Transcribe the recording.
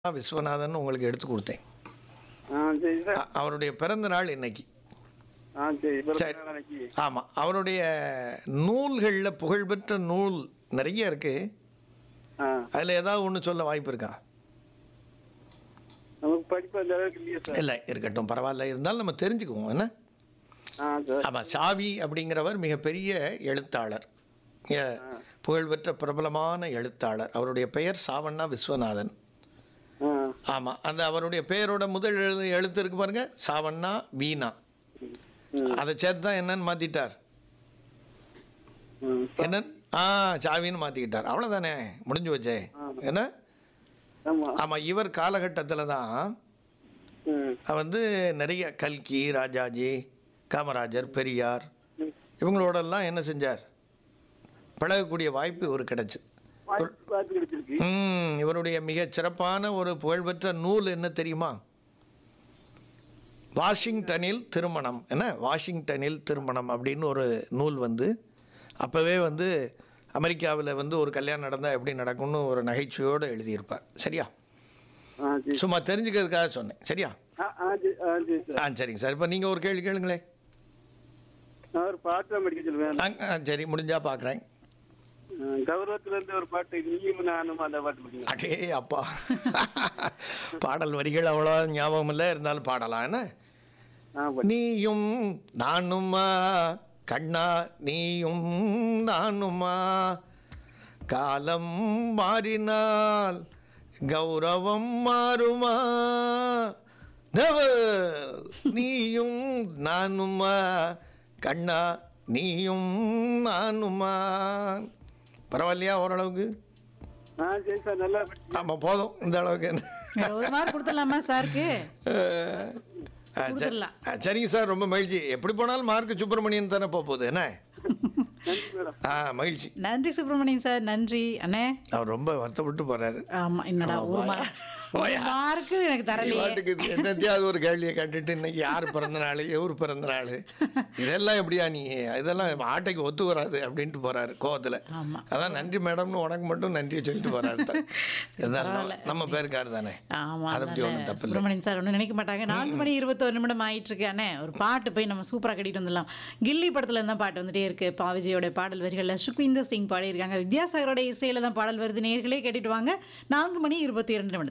விஸ்வநாதன் உங்களுக்கு எடுத்து கொடுத்தேன் ஆ சரி சார் அ- அவருடைய பிறந்த நாள் இன்னைக்கு ஆ சரி சரி. பிறந்த நாளைக்கு ஆமாம் அவருடைய நூல்களில் புகழ்பெற்ற நூல் நிறைய இருக்கு ஆ அதில் ஏதாவது ஒன்று சொல்ல வாய்ப்பு இருக்கா நமக்கு படிப்பு அந்த அளவுக்கு இல்லையா சார் இல்லை இருக்கட்டும் பரவாயில்ல இருந்தாலும் நம்ம தெரிஞ்சுக்குவோம் என்ன ஆ சார் ஆமாம் சாவி அப்படிங்கிறவர் மிகப்பெரிய எழுத்தாளர் மிக புகழ்பெற்ற பிரபலமான எழுத்தாளர் அவருடைய பெயர் சாவண்ணா விஸ்வநாதன் ஆ ஆமாம் அந்த அவருடைய பெயரோட முதல் எழு எழுத்து இருக்கு பாருங்க சாவண்ணா வீணா ம். அதை சேர்த்து தான் என்னன்னு மாற்றிட்டார் ம் என்ன ஆ சாவின்னு மாற்றிக்கிட்டார் அவ்வளோதானே முடிஞ்சு வச்சே என்ன ஆமாம் ஆமாம் இவர் காலகட்டத்தில் தான் ம் வந்து நிறைய கல்கி ராஜாஜி காமராஜர் பெரியார் ம். இவங்களோடெல்லாம் என்ன செஞ்சார் பழகக்கூடிய வாய்ப்பு இவர் கிடைச்சு வாய்ப்பு பார்த்து கிடைச்சிருக்கு ம், இவருடைய மிகச் சிறப்பான ஒரு புகழ்பெற்ற நூல் என்ன தெரியுமா வாஷிங்டனில் திருமணம் என்ன வாஷிங்டனில் திருமணம் அப்படின்னு ஒரு நூல் வந்து அப்போவே வந்து அமெரிக்காவில் வந்து ஒரு கல்யாணம் நடந்தால் எப்படி நடக்கும்னு ஒரு நகைச்சுவையோடு எழுதியிருப்பார் சரியா ஆ சரி சும்மா தெரிஞ்சுக்கிறதுக்காக சொன்னேன் சரியா ஆ ஆ சரி ஆ சரி சார் ஆ சரிங்க சார் இப்போ நீங்கள் ஒரு கேள்வி கேளுங்களேன் நான் ஒரு பாட்டு தான் படிக்க சொல்லுவேன் ஆ, ஆ, சரி முடிஞ்சா பார்க்குறேன் கௌரவத்துல இருந்து ஒரு பாட்டு நீயும் நானும் அந்த பாட்டு படிக்கணும் அடே அப்பா பாடல் வரிகள் அவ்வளோ ஞாபகம் இல்லை இருந்தாலும் பாடலாம் என்ன ஆ படி நீயும் நானுமா கண்ணா நீயும் நானுமா காலம் மாறினால் கௌரவம் மாறுமா நெவர் நீயும் நானுமா கண்ணா நீயும் நானுமா பரவாயில்லையா ஓரளவுக்கு ஆ சரி சார் நல்லா படிச்சு ஆமாம் போதும் இந்த அளவுக்கு என்ன வேற ஒரு மார்க் கொடுத்துடலாமா சாருக்கு ஆ, சரி. கொடுத்துடலாம். ஆ, சரிங்க சார் ரொம்ப மகிழ்ச்சி எப்படி போனாலும் மார்க் சுப்பிரமணியன் தானே போக போகுது என்ன நன்றி மேடம் ஆ மகிழ்ச்சி நன்றி சுப்பிரமணியன் சார் நன்றி அண்ணே அவர் ரொம்ப வருத்தப்பட்டு போறாரு ஆமா என்னடா ஒரு மார்க் ஒரு மார்க்கு எனக்கு தரலையே பாட்டுக்கு இது என்னத்தையாவது ஒரு கேள்வியை கட்டுட்டு இன்னைக்கு யார் பிறந்த நாள் எவர் பிறந்த நாள் இதெல்லாம் எப்படியா நீ இதெல்லாம் ஆட்டைக்கு ஒத்து வராது அப்படின்ட்டு போறாரு கோவத்துல ஆமா. அதான் நன்றி மேடம்னு உனக்கு மட்டும் நன்றியை சொல்லிட்டு போறாரு தான். இருந்தாலும் நம்ம- நம்ம பேருக்காரு தானே ஆமா அதை பற்றி அதனால ஒன்றும் தப்பு இல்லை சுப்பிரமணியன் சார் ஒன்றும் நினைக்க மாட்டாங்க நான்கு மணி இருபத்தோரு நிமிடம் ஆயிட்டு இருக்கு அண்ணே ஒரு பாட்டு போய் நம்ம சூப்பரா கட்டிட்டு வந்துடலாம் கில்லி படத்துல இருந்தா பாட்டு வந்துட்டே இருக்கு பா விஜயோட பாடல் வரிகள்ல சுக்விந்தர் சிங் பாடியிருக்காங்க வித்யாசாகரோட இசையில தான் பாடல் வருது நேர்களே கேட்டுட்டு வாங்க நான்கு மணி இருபத்தி இரண்டு நிமிடம்